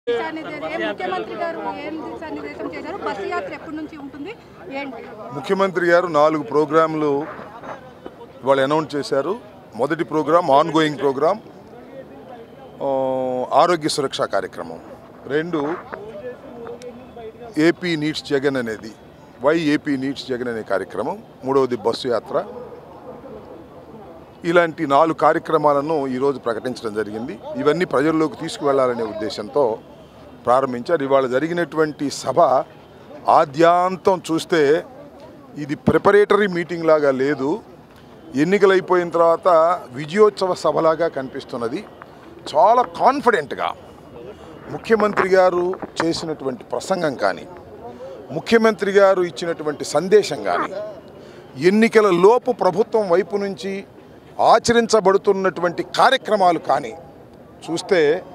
దిశానిర్దేశం ఏ ముఖ్యమంత్రి గారు ఏం దిశానిర్దేశం చేశారు బస్సు యాత్ర ఎప్పటి నుంచి ఉంటుంది ఏంటి ముఖ్యమంత్రి గారు నాలుగు ప్రోగ్రాంలు ఇవాళ అనౌన్స్ చేశారు మొదటి ప్రోగ్రాం ఆన్ గోయింగ్ ప్రోగ్రాం ఆ, ఆరోగ్య సురక్ష కార్యక్రమం రెండు ఏపీ నీడ్స్ జగన్ అనేది వై ఏపీ నీడ్స్ జగన్ అనే కార్యక్రమం మూడవది బస్సు యాత్ర ఇలాంటి నాలుగు కార్యక్రమాలను ఈరోజు ప్రకటించడం జరిగింది ఇవన్నీ ప్రజల్లోకి తీసుకువెళ్లాలనే ఉద్దేశంతో ప్రారంభించారు ఇవాళ జరిగినటువంటి సభ ఆద్యాంతం చూస్తే ఇది ప్రిపరేటరీ మీటింగ్ లాగా లేదు ఎన్నికలు అయిపోయిన తర్వాత విజయోత్సవ సభలాగా కనిపిస్తున్నది చాలా కాన్ఫిడెంట్గా ముఖ్యమంత్రి గారు చేసినటువంటి ప్రసంగం కానీ ముఖ్యమంత్రి గారు ఇచ్చినటువంటి సందేశం కానీ ఎన్నికల లోపు ప్రభుత్వం వైపు నుంచి ఆచరించబడుతున్నటువంటి కార్యక్రమాలు కానీ చూస్తే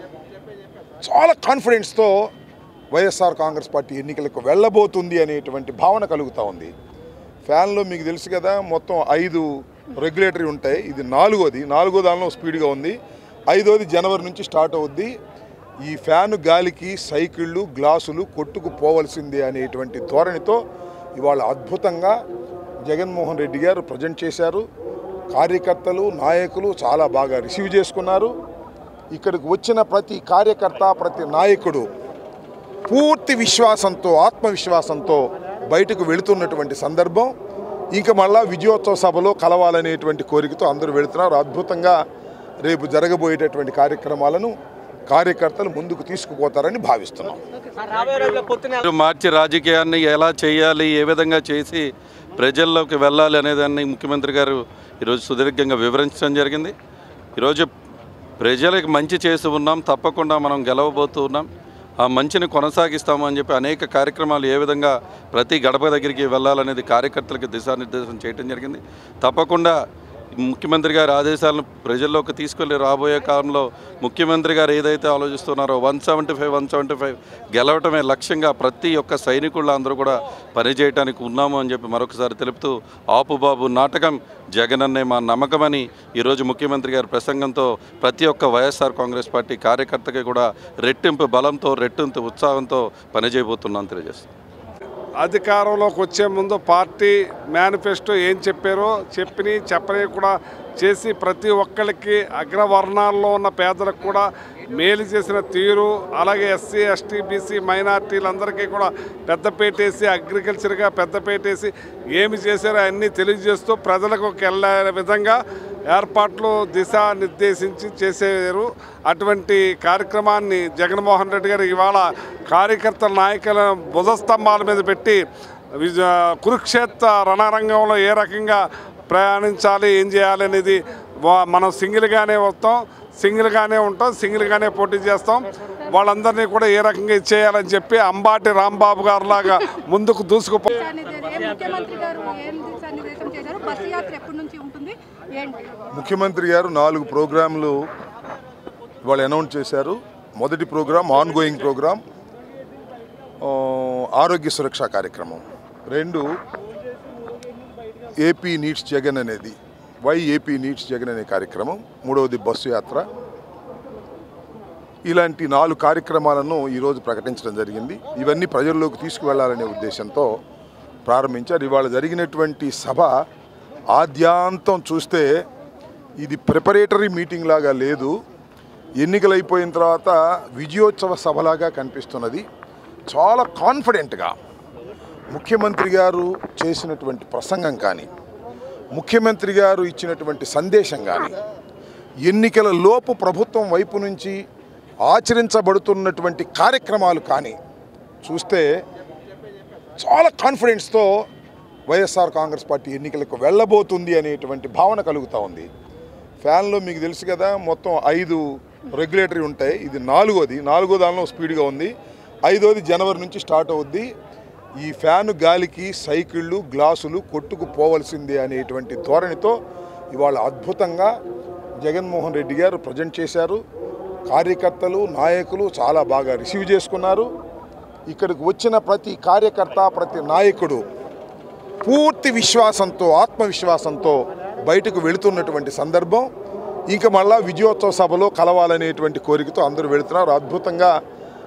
చాలా కాన్ఫిడెన్స్తో వైఎస్ఆర్ కాంగ్రెస్ పార్టీ ఎన్నికలకు వెళ్ళబోతుంది అనేటువంటి భావన కలుగుతూ ఉంది ఫ్యాన్లో మీకు తెలుసు కదా మొత్తం ఐదు రెగ్యులేటరీ ఉంటాయి ఇది నాలుగోది నాలుగో దానిలో స్పీడ్గా ఉంది ఐదోది జనవరి నుంచి స్టార్ట్ అవుద్ది ఈ ఫ్యాన్ గాలికి సైకిళ్ళు గ్లాసులు కొట్టుకు పోవలసిందే అనేటువంటి ధోరణితో ఇవాళ అద్భుతంగా జగన్మోహన్ రెడ్డి గారు ప్రజెంట్ చేశారు కార్యకర్తలు నాయకులు చాలా బాగా రిసీవ్ చేసుకున్నారు ఇక్కడికి వచ్చిన ప్రతి కార్యకర్త ప్రతి నాయకుడు పూర్తి విశ్వాసంతో ఆత్మవిశ్వాసంతో బయటకు వెళుతున్నటువంటి సందర్భం ఇంకా మళ్ళా విజయోత్సవ సభలో కలవాలనేటువంటి కోరికతో అందరూ వెళుతున్నారు అద్భుతంగా రేపు జరగబోయేటటువంటి కార్యక్రమాలను కార్యకర్తలు ముందుకు తీసుకుపోతారని భావిస్తున్నాం మీరు మార్చి రాజకీయాన్ని ఎలా చేయాలి ఏ విధంగా చేసి ప్రజల్లోకి వెళ్ళాలి అనేదాన్ని ముఖ్యమంత్రి గారు ఈరోజు సుదీర్ఘంగా వివరించడం జరిగింది ఈరోజు ప్రజలకు మంచి చేసి ఉన్నాం తప్పకుండా మనం గెలవబోతూ ఉన్నాం ఆ మంచిని కొనసాగిస్తామని చెప్పి అనేక కార్యక్రమాలు ఏ విధంగా ప్రతి గడప దగ్గరికి వెళ్ళాలనేది కార్యకర్తలకు దిశానిర్దేశం చేయడం జరిగింది తప్పకుండా ముఖ్యమంత్రి గారి ఆదేశాలను ప్రజల్లోకి తీసుకెళ్లి రాబోయే కాలంలో ముఖ్యమంత్రి గారు ఏదైతే ఆలోచిస్తున్నారో one seventy five one seventy five గెలవటమే లక్ష్యంగా ప్రతి ఒక్క సైనికుళ్ళు అందరూ కూడా పనిచేయడానికి ఉన్నాము అని చెప్పి మరొకసారి తెలుపుతూ ఆపుబాబు నాటకం జగన్ అనే మా నమ్మకమని ఈరోజు ముఖ్యమంత్రి గారి ప్రసంగంతో ప్రతి ఒక్క వైఎస్ఆర్ కాంగ్రెస్ పార్టీ కార్యకర్తకి కూడా రెట్టింపు బలంతో రెట్టింపు ఉత్సాహంతో పనిచేయబోతున్నాను తెలియజేస్తాను అధికారంలోకి వచ్చే ముందు పార్టీ మేనిఫెస్టో ఏం చెప్పారో చెప్పిని చెప్పని కూడా చేసి ప్రతి ఒక్కరికి అగ్రవర్ణాల్లో ఉన్న పేదలకు కూడా మేలు చేసిన తీరు అలాగే ఎస్సీ ఎస్టీ బీసీ మైనార్టీలందరికీ కూడా పెద్దపేటేసి అగ్రికల్చర్గా పెద్దపేటేసి ఏమి చేశారో అన్నీ తెలియజేస్తూ ప్రజలకు వెళ్ళే విధంగా ఏర్పాట్లు దిశా నిర్దేశించి చేసేవారు అటువంటి కార్యక్రమాన్ని జగన్మోహన్ రెడ్డి గారు ఇవాళ కార్యకర్తల నాయకుల భుజస్తంభాల మీద పెట్టి విజ- కురుక్షేత్ర రణరంగంలో ఏ రకంగా ప్రయాణించాలి ఏం చేయాలి అనేది వా- మనం సింగిల్గానే వస్తాం సింగిల్గానే ఉంటాం సింగిల్గానే పోటీ చేస్తాం వాళ్ళందరినీ కూడా ఏ రకంగా ఇచ్చేయాలని చెప్పి అంబాటి రాంబాబు గారిలాగా ముందుకు దూసుకుపో దిశానిర్దేశం ఏ ముఖ్యమంత్రి గారు ఏం దిశానిర్దేశం చేశారు బస్సు యాత్ర ఎప్పటి నుంచి ఉంటుంది ఏంటి ముఖ్యమంత్రి గారు నాలుగు ప్రోగ్రాంలు ఇవాళ అనౌన్స్ చేశారు మొదటి ప్రోగ్రాం ఆన్ గోయింగ్ ప్రోగ్రాం ఆ, ఆరోగ్య సురక్ష కార్యక్రమం రెండు ఏపీ నీడ్స్ జగన్ అనేది వై ఏపీ నీడ్స్ జగన్ అనే కార్యక్రమం మూడవది బస్సు యాత్ర ఇలాంటి నాలుగు కార్యక్రమాలను ఈరోజు ప్రకటించడం జరిగింది ఇవన్నీ ప్రజల్లోకి తీసుకువెళ్లాలనే ఉద్దేశంతో ప్రారంభించారు ఇవాళ జరిగినటువంటి సభ ఆద్యాంతం చూస్తే ఇది ప్రిపరేటరీ మీటింగ్ లాగా లేదు ఎన్నికలు అయిపోయిన తర్వాత విజయోత్సవ సభలాగా కనిపిస్తున్నది చాలా కాన్ఫిడెంట్గా ముఖ్యమంత్రి గారు చేసినటువంటి ప్రసంగం కానీ ముఖ్యమంత్రి గారు ఇచ్చినటువంటి సందేశం కానీ ఎన్నికల లోపు ప్రభుత్వం వైపు నుంచి ఆచరించబడుతున్నటువంటి కార్యక్రమాలు కానీ చూస్తే చాలా కాన్ఫిడెన్స్తో వైఎస్ఆర్ కాంగ్రెస్ పార్టీ ఎన్నికలకు వెళ్ళబోతుంది అనేటువంటి భావన కలుగుతూ ఉంది ఫ్యాన్లో మీకు తెలుసు కదా మొత్తం ఐదు రెగ్యులేటరీ ఉంటాయి ఇది నాలుగోది నాలుగో దానిలో స్పీడ్గా ఉంది ఐదోది జనవరి నుంచి స్టార్ట్ అవుద్ది ఈ ఫ్యాన్ గాలికి సైకిళ్ళు గ్లాసులు కొట్టుకు పోవలసిందే అనేటువంటి ధోరణితో ఇవాళ అద్భుతంగా జగన్మోహన్ రెడ్డి గారు ప్రజెంట్ చేశారు కార్యకర్తలు నాయకులు చాలా బాగా రిసీవ్ చేసుకున్నారు ఇక్కడికి వచ్చిన ప్రతి కార్యకర్త ప్రతి నాయకుడు పూర్తి విశ్వాసంతో ఆత్మవిశ్వాసంతో బయటకు వెళుతున్నటువంటి సందర్భం ఇంకా మళ్ళా విజయోత్సవ సభలో కలవాలనేటువంటి కోరికతో అందరూ వెళుతున్నారు అద్భుతంగా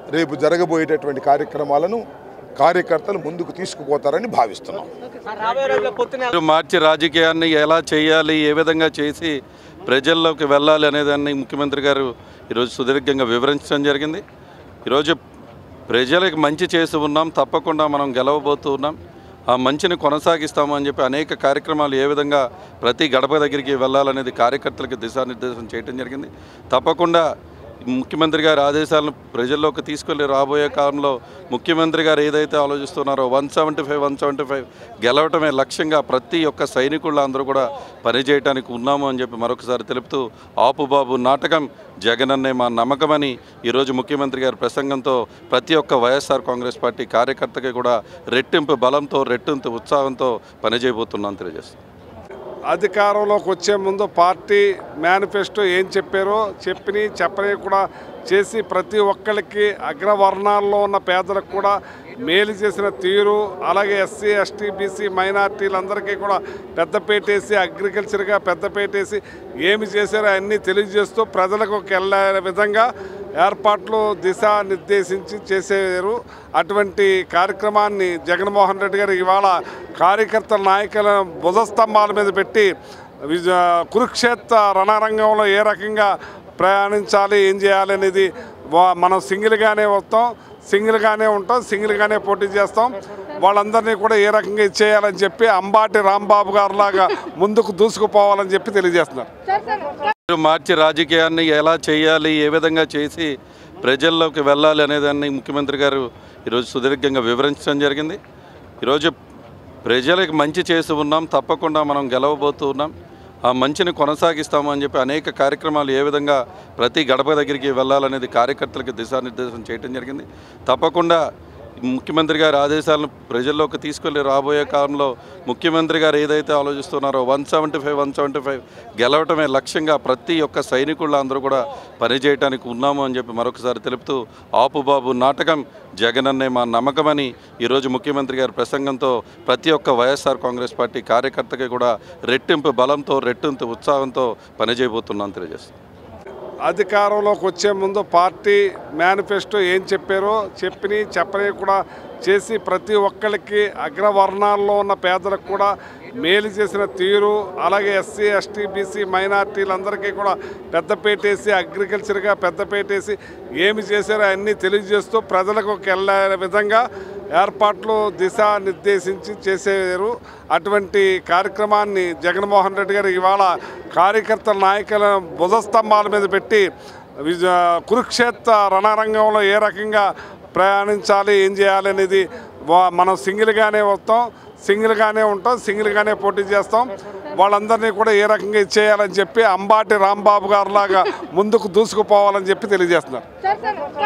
రేపు జరగబోయేటటువంటి కార్యక్రమాలను కార్యకర్తలు ముందుకు తీసుకుపోతారని భావిస్తున్నాం రాబోయే రోజుల్లో పొత్తున మీరు మార్చి రాజకీయాన్ని ఎలా చేయాలి ఏ విధంగా చేసి ప్రజల్లోకి వెళ్ళాలి అనేదాన్ని ముఖ్యమంత్రి గారు ఈరోజు సుదీర్ఘంగా వివరించడం జరిగింది ఈరోజు ప్రజలకు మంచి చేసి ఉన్నాం తప్పకుండా మనం గెలవబోతూ ఉన్నాం ఆ మంచిని కొనసాగిస్తాము అని చెప్పి అనేక కార్యక్రమాలు ఏ విధంగా ప్రతి గడప దగ్గరికి వెళ్ళాలనేది కార్యకర్తలకు దిశానిర్దేశం చేయడం జరిగింది తప్పకుండా ముఖ్యమంత్రి గారి ఆదేశాలను ప్రజల్లోకి తీసుకెళ్లి రాబోయే కాలంలో ముఖ్యమంత్రి గారు ఏదైతే ఆలోచిస్తున్నారో one seventy five one seventy five గెలవటమే లక్ష్యంగా ప్రతి ఒక్క సైనికుళ్ళు అందరూ కూడా పనిచేయడానికి ఉన్నాము అని చెప్పి మరొకసారి తెలుపుతూ ఆపుబాబు నాటకం జగనన్నే మా నమ్మకమని ఈరోజు ముఖ్యమంత్రి గారి ప్రసంగంతో ప్రతి ఒక్క వైఎస్ఆర్ కాంగ్రెస్ పార్టీ కార్యకర్తకి కూడా రెట్టింపు బలంతో రెట్టింపు ఉత్సాహంతో పనిచేయబోతున్నాను తెలియజేస్తాను అధికారంలోకి వచ్చే ముందు పార్టీ మేనిఫెస్టో ఏం చెప్పారో చెప్పిని చెప్పని కూడా చేసి ప్రతి ఒక్కరికి అగ్రవర్ణాల్లో ఉన్న పేదలకు కూడా మేలు చేసిన తీరు అలాగే ఎస్సీ ఎస్టీ బీసీ మైనార్టీలందరికీ కూడా పెద్దపేటేసి అగ్రికల్చర్గా పెద్దపేటేసి ఏమి చేశారో అన్నీ తెలియజేస్తూ ప్రజలకు వెళ్ళే విధంగా ఏర్పాట్లు దిశ నిర్దేశించి చేసేవారు అటువంటి కార్యక్రమాన్ని జగన్మోహన్ రెడ్డి గారు ఇవాళ కార్యకర్తల నాయకుల భుజస్తంభాల మీద పెట్టి విజ- కురుక్షేత్ర రణరంగంలో ఏ రకంగా ప్రయాణించాలి ఏం చేయాలి అనేది వా- మనం సింగిల్గానే వస్తాం సింగిల్గానే ఉంటాం సింగిల్గానే పోటీ చేస్తాం వాళ్ళందరినీ కూడా ఏ రకంగా ఇచ్చేయాలని చెప్పి అంబాటి రాంబాబు గారు లాగా ముందుకు దూసుకుపోవాలని చెప్పి తెలియజేస్తున్నారు సార్ సార్ మీరు మార్చి రాజకీయాన్ని ఎలా చేయాలి ఏ విధంగా చేసి ప్రజల్లోకి వెళ్ళాలి అనేదాన్ని ముఖ్యమంత్రి గారు ఈరోజు సుదీర్ఘంగా వివరించడం జరిగింది ఈరోజు ప్రజలకు మంచి చేసి ఉన్నాం తప్పకుండా మనం గెలవబోతూ ఉన్నాం ఆ మంచిని కొనసాగిస్తాము అని చెప్పి అనేక కార్యక్రమాలు ఏ విధంగా ప్రతి గడప దగ్గరికి వెళ్ళాలనేది కార్యకర్తలకు దిశానిర్దేశం చేయడం జరిగింది తప్పకుండా ముఖ్యమంత్రి గారి ఆదేశాలను ప్రజల్లోకి తీసుకెళ్లి రాబోయే కాలంలో ముఖ్యమంత్రి గారు ఏదైతే ఆలోచిస్తున్నారో one seventy five one seventy five గెలవటమే లక్ష్యంగా ప్రతి ఒక్క సైనికుళ్ళు అందరూ కూడా పనిచేయడానికి ఉన్నాము అని చెప్పి మరొకసారి తెలుపుతూ ఆపుబాబు నాటకం జగనన్నే మా నమ్మకమని ఈరోజు ముఖ్యమంత్రి గారి ప్రసంగంతో ప్రతి ఒక్క వైఎస్ఆర్ కాంగ్రెస్ పార్టీ కార్యకర్తకి కూడా రెట్టింపు బలంతో రెట్టింపు ఉత్సాహంతో పనిచేయబోతున్నాను తెలియజేస్తాను అధికారంలోకి వచ్చే ముందు పార్టీ మేనిఫెస్టో ఏం చెప్పారో చెప్పిని చెప్పని కూడా చేసి ప్రతి ఒక్కరికి అగ్రవర్ణాల్లో ఉన్న పేదలకు కూడా మేలు చేసిన తీరు అలాగే ఎస్సీ ఎస్టీ బీసీ మైనార్టీలందరికీ కూడా పెద్దపేటేసి అగ్రికల్చర్గా పెద్దపేటేసి ఏమి చేశారో అన్నీ తెలియజేస్తూ ప్రజలకు వెళ్ళే విధంగా ఏర్పాట్లు దిశ నిర్దేశించి చేసేవారు అటువంటి కార్యక్రమాన్ని జగన్మోహన్ రెడ్డి గారు ఇవాళ కార్యకర్తల నాయకుల భుజస్తంభాల మీద పెట్టి విజ- కురుక్షేత్ర రణరంగంలో ఏ రకంగా ప్రయాణించాలి ఏం చేయాలి అనేది వా- మనం సింగిల్గానే వస్తాం సింగిల్గానే ఉంటాం సింగిల్గానే పోటీ చేస్తాం వాళ్ళందరినీ కూడా ఏ రకంగా ఇచ్చేయాలని చెప్పి అంబాటి రాంబాబు గారు లాగా ముందుకు దూసుకుపోవాలని చెప్పి తెలియజేస్తున్నారు సార్ సార్